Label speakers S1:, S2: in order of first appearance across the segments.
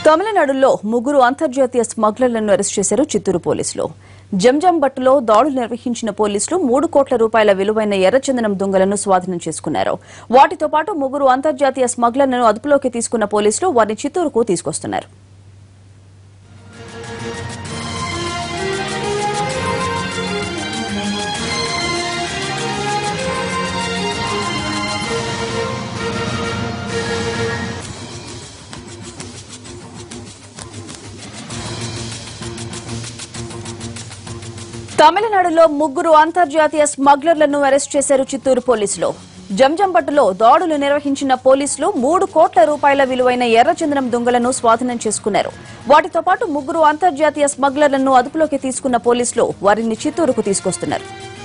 S1: తమిళనాడులో ముగ్గురు అంతర్జాతీయ స్మగ్లర్లను అరెస్ట్ చేశారు చిత్తూరు పోలీసులు జంజంబట్టులో దాడులు నిర్వహించిన పోలీసులు మూడు కోట్ల రూపాయల విలువైన ఎర్రచందనం దొంగలను స్వాధీనం చేసుకున్నారు వాటితో పాటు ముగ్గురు అంతర్జాతీయ స్మగ్లర్లను అదుపులోకి తీసుకున్న పోలీసులు వారిని చిత్తూరుకు తీసుకొస్తున్నారు తమిళనాడులో ముగ్గురు అంతర్జాతీయ స్మగ్లర్లను అరెస్ట్ చేశారు చిత్తూరు పోలీసులు జంజంపట్టులో దాడులు నిర్వహించిన పోలీసులు మూడు కోట్ల రూపాయల విలువైన ఎర్రచందనం దొంగలను స్వాధీనం చేసుకున్నారు వాటితో పాటు ముగ్గురు అంతర్జాతీయ స్మగ్లర్లను అదుపులోకి తీసుకున్న పోలీసులు వారిని చిత్తూరుకు తీసుకొస్తున్నారు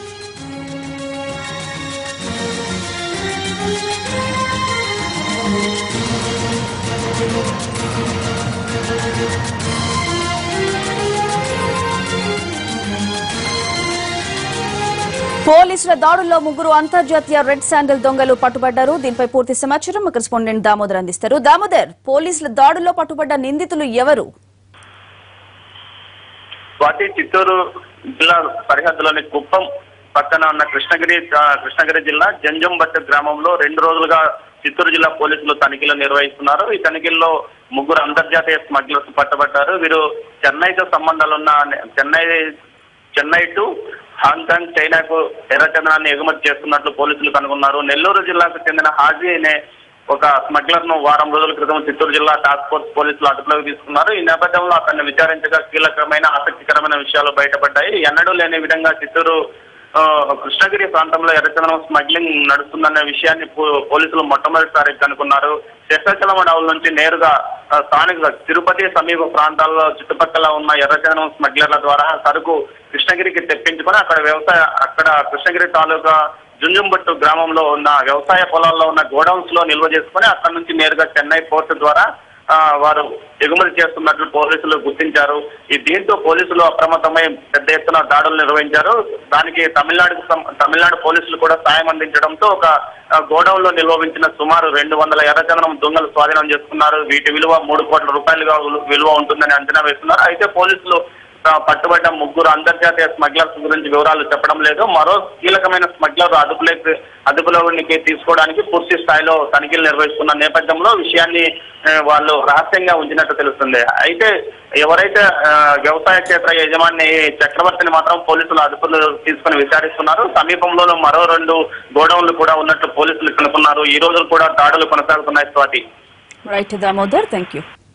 S1: పోలీసుల దాడుల్లో ముగ్గురు అంతర్జాతీయ రెడ్ శాండిల్ దొంగలు పట్టుబడ్డారు దీనిపై పూర్తి సమాచారం మా కరెస్పాండెంట్ దామోదర్ అందిస్తారు దామోదర్ పోలీసుల దాడుల్లో పట్టుబడ్డ నిందితులు ఎవరు
S2: స్వాతి చిత్తూరు జిల్లా సరిహద్దులోని కుప్పం పక్కన ఉన్న కృష్ణగిరి ఆ, కృష్ణగిరి జిల్లా జంజంబట్టు గ్రామంలో రెండు రోజులుగా చిత్తూరు జిల్లా పోలీసులు తనిఖీలు నిర్వహిస్తున్నారు ఈ తనిఖీల్లో ముగ్గురు అంతర్జాతీయ స్మగ్లర్స్ పట్టబడ్డారు వీరు చెన్నైతో సంబంధాలున్న చెన్నై చెన్నై టు హాంకాంగ్ చైనాకు ఎర్రచందనాన్ని ఎగుమతి చేస్తున్నట్లు పోలీసులు కనుగొన్నారు నెల్లూరు జిల్లాకు చెందిన హాజీ అనే ఒక స్మగ్లర్ ను వారం రోజుల క్రితం చిత్తూరు జిల్లా టాస్క్ ఫోర్స్ పోలీసులు అదుపులోకి తీసుకున్నారు ఈ నేపథ్యంలో అతన్ని విచారించగా కీలకమైన ఆసక్తికరమైన విషయాలు బయటపడ్డాయి ఎన్నడూ లేని విధంగా చిత్తూరు ఆ, కృష్ణగిరి ప్రాంతంలో ఎర్రచందనం స్మగ్లింగ్ నడుస్తుందనే విషయాన్ని పో- పోలీసులు మొట్టమొదటిసారి కనుక్కున్నారు శేషాచలం అడవుల నుంచి నేరుగా ఆ, స్థానిక తిరుపతి సమీప ప్రాంతాల్లో చుట్టుపక్కల ఉన్న ఎర్రచందనం స్మగ్లర్ల ద్వారా సరుకు కృష్ణగిరికి తెప్పించుకొని అక్కడ వ్యవసాయ అక్కడ కృష్ణగిరి తాలూకా జుంజుంబట్టు గ్రామంలో ఉన్న వ్యవసాయ పొలాల్లో ఉన్న గోడౌన్స్ లో నిల్వ చేసుకొని అక్కడ నుంచి నేరుగా చెన్నై పోర్టు ద్వారా ఆ, వారు ఎగుమతి చేస్తున్నట్లు పోలీసులు గుర్తించారు ఈ దీంతో పోలీసులు అప్రమత్తమై పెద్ద ఎత్తున దాడులు నిర్వహించారు దానికి తమిళనాడుకు సం- తమిళనాడు పోలీసులు కూడా సాయం అందించడంతో ఒక ఆ, గోడౌన్ లో నిల్వ ఉంచిన సుమారు రెండు వందల ఎర్రచందనం దొంగలు స్వాధీనం చేసుకున్నారు వీటి విలువ మూడు కోట్ల రూపాయలుగా విలు- విలువ ఉంటుందని అంచనా వేస్తున్నారు అయితే పోలీసులు ఆ, పట్టుబడ్డ ముగ్గురు అంతర్జాతీయ స్మగ్లర్స్ గురించి వివరాలు చెప్పడం లేదు మరో కీలకమైన స్మగ్లర్ అదుపులోకి అదుపులోకి తీసుకోవడానికి పూర్తి స్థాయిలో తనిఖీలు నిర్వహిస్తున్న నేపథ్యంలో విషయాన్ని ఆ, వాళ్ళు రహస్యంగా ఉంచినట్టు తెలుస్తుంది అయితే ఎవరైతే ఆ, వ్యవసాయ క్షేత్ర యజమాని చక్రవర్తిని మాత్రం పోలీసులు అదుపులో తీసుకుని విచారిస్తున్నారు సమీపంలో మరో రెండు గోడౌన్లు కూడా ఉన్నట్టు పోలీసులు కనుక్కున్నారు ఈ రోజు కూడా దాడులు కొనసాగుతున్నాయి Swathi
S1: right Damodar thank you